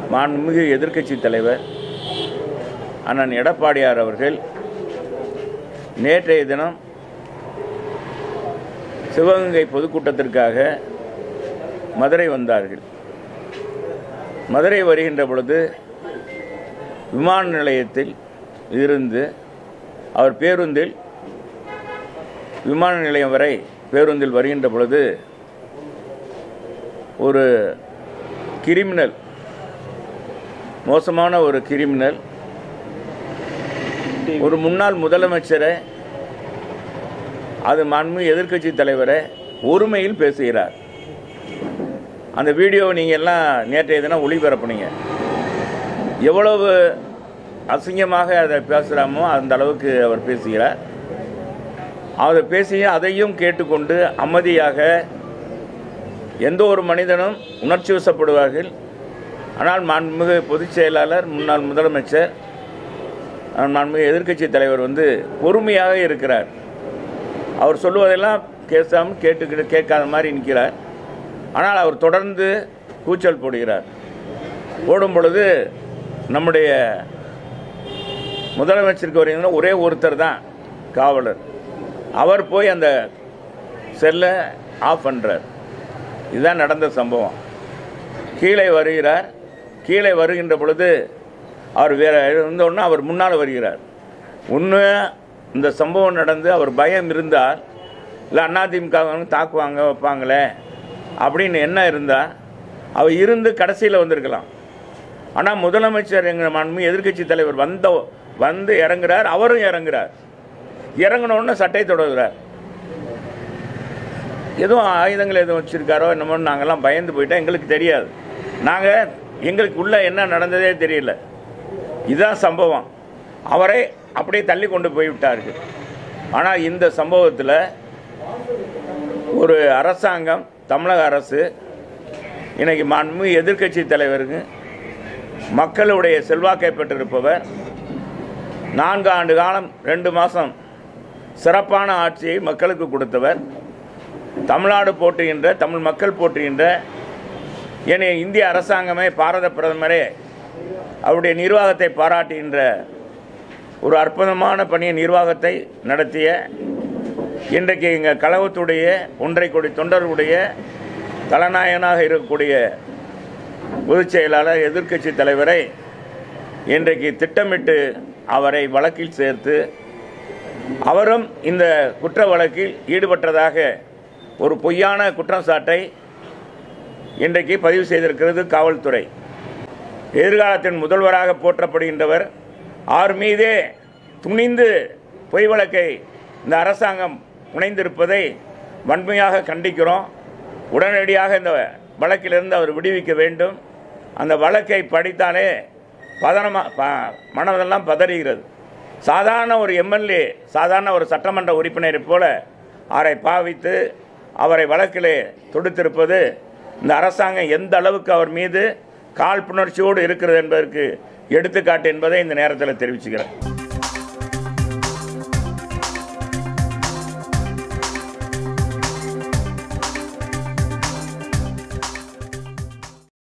மாண்புமிகு எதிர்க்கட்சி தலைவர் அண்ணன் எடப்பாடியார் அவர்கள் நேற்றைய தினம் சிவகங்கை பொதுக்கூட்டத்திற்காக மதுரை வந்தார்கள் மதுரை வருகின்ற பொழுது விமான நிலையத்தில் இருந்து அவர் பேருந்தில் விமான நிலையம் வரை பேருந்தில் வருகின்ற பொழுது ஒரு கிரிமினல் மோசமான ஒரு கிரிமினல் ஒரு முன்னாள் முதலமைச்சரை அது மாண்பு எதிர்க்கட்சி தலைவரை ஒருமையில் பேசுகிறார் அந்த வீடியோவை நீங்கள் எல்லாம் நேற்றைய தினம் ஒளிபரப்புனீங்க எவ்வளவு அசிங்கமாக அதை பேசுகிறாமோ அந்த அளவுக்கு அவர் பேசுகிறார் அவர் பேசிய அதையும் கேட்டுக்கொண்டு அமைதியாக எந்த ஒரு மனிதனும் உணர்ச்சி வசப்படுவார்கள் ஆனால் மாண்புமிகு பொதுச் செயலாளர் முன்னாள் முதலமைச்சர் அஹ், மாண்புமிகு எதிர்க்கட்சி தலைவர் வந்து பொறுமையாக இருக்கிறார் அவர் சொல்லுவதெல்லாம் கேட்காம கேட்டுக்கிட்டு கேட்காத மாதிரி நிற்கிறார் ஆனால் அவர் தொடர்ந்து கூச்சல் போடுகிறார் போடும் பொழுது நம்முடைய முதலமைச்சருக்கு வரீங்கன்னா ஒரே ஒருத்தர் தான் காவலர் அவர் போய் அந்த செல்லை ஆஃப் பண்ணுறார் இதுதான் நடந்த சம்பவம் கீழே வருகிறார் கீழே வருகின்ற பொழுது அவர் வேற இருந்தோடனே அவர் முன்னால் வருகிறார் ஒன்று இந்த சம்பவம் நடந்து அவர் பயம் இருந்தால் இல்லை அதிமுக வந்து தாக்குவாங்க வைப்பாங்களே அப்படின்னு என்ன இருந்தால் அவர் இருந்து கடைசியில் வந்திருக்கலாம் ஆனால் முதலமைச்சர் எங்கள் மாண்பு எதிர்க்கட்சி தலைவர் வந்த வந்து இறங்குறார் அவரும் இறங்குறார் இறங்கினோடனே சட்டை தொடர்கிறார் எதுவும் ஆயுதங்கள் எதுவும் வச்சுருக்காரோ என்னமோ நாங்கள்லாம் பயந்து போயிட்டோம் எங்களுக்கு தெரியாது நாங்கள் எங்களுக்கு உள்ள என்ன நடந்ததே தெரியல இதுதான் சம்பவம் அவரை அப்படியே தள்ளி கொண்டு போய்விட்டார்கள் ஆனால் இந்த சம்பவத்தில் ஒரு அரசாங்கம் தமிழக அரசு இன்னைக்கு மாண்பு எதிர்க்கட்சி தலைவருக்கு மக்களுடைய செல்வாக்கை பெற்றிருப்பவர் நான்கு ஆண்டு காலம் ரெண்டு மாதம் சிறப்பான ஆட்சியை மக்களுக்கு கொடுத்தவர் தமிழ்நாடு போற்றுகின்ற தமிழ் மக்கள் போற்றுகின்ற ஏனைய இந்திய அரசாங்கமே பாரத பிரதமரே அவருடைய நிர்வாகத்தை பாராட்டுகின்ற ஒரு அற்புதமான பணிய நிர்வாகத்தை நடத்திய இன்றைக்கு எங்கள் கழகத்துடைய ஒன்றை கோடி தொண்டர்களுடைய தலைநாயகனாக இருக்கக்கூடிய பொதுச் செயலாளர் எதிர்க்கட்சி தலைவரை இன்றைக்கு திட்டமிட்டு அவரை வழக்கில் சேர்த்து அவரும் இந்த குற்ற வழக்கில் ஈடுபட்டதாக ஒரு பொய்யான குற்றம் சாட்டை இன்றைக்கு பதிவு செய்திருக்கிறது காவல்துறை எதிர்காலத்தின் முதல்வராக போற்றப்படுகின்றவர் அவர் மீதே துணிந்து பொய் வழக்கை இந்த அரசாங்கம் புனைந்திருப்பதை வன்மையாக கண்டிக்கிறோம் உடனடியாக இந்த வழக்கிலிருந்து அவர் விடுவிக்க வேண்டும் அந்த வழக்கை படித்தாலே பதனமாக ப மனதெல்லாம் பதறுகிறது சாதாரண ஒரு எம்எல்ஏ சாதாரண ஒரு சட்டமன்ற உறுப்பினரைப் போல அவரை பாவித்து அவரை வழக்கிலே தொடுத்திருப்பது இந்த அரசாங்கம் எந்த அளவுக்கு அவர் மீது காழ்ப்புணர்ச்சியோடு இருக்கிறது என்பதற்கு எடுத்துக்காட்டு என்பதை இந்த நேரத்தில் தெரிவிச்சுக்கிறேன்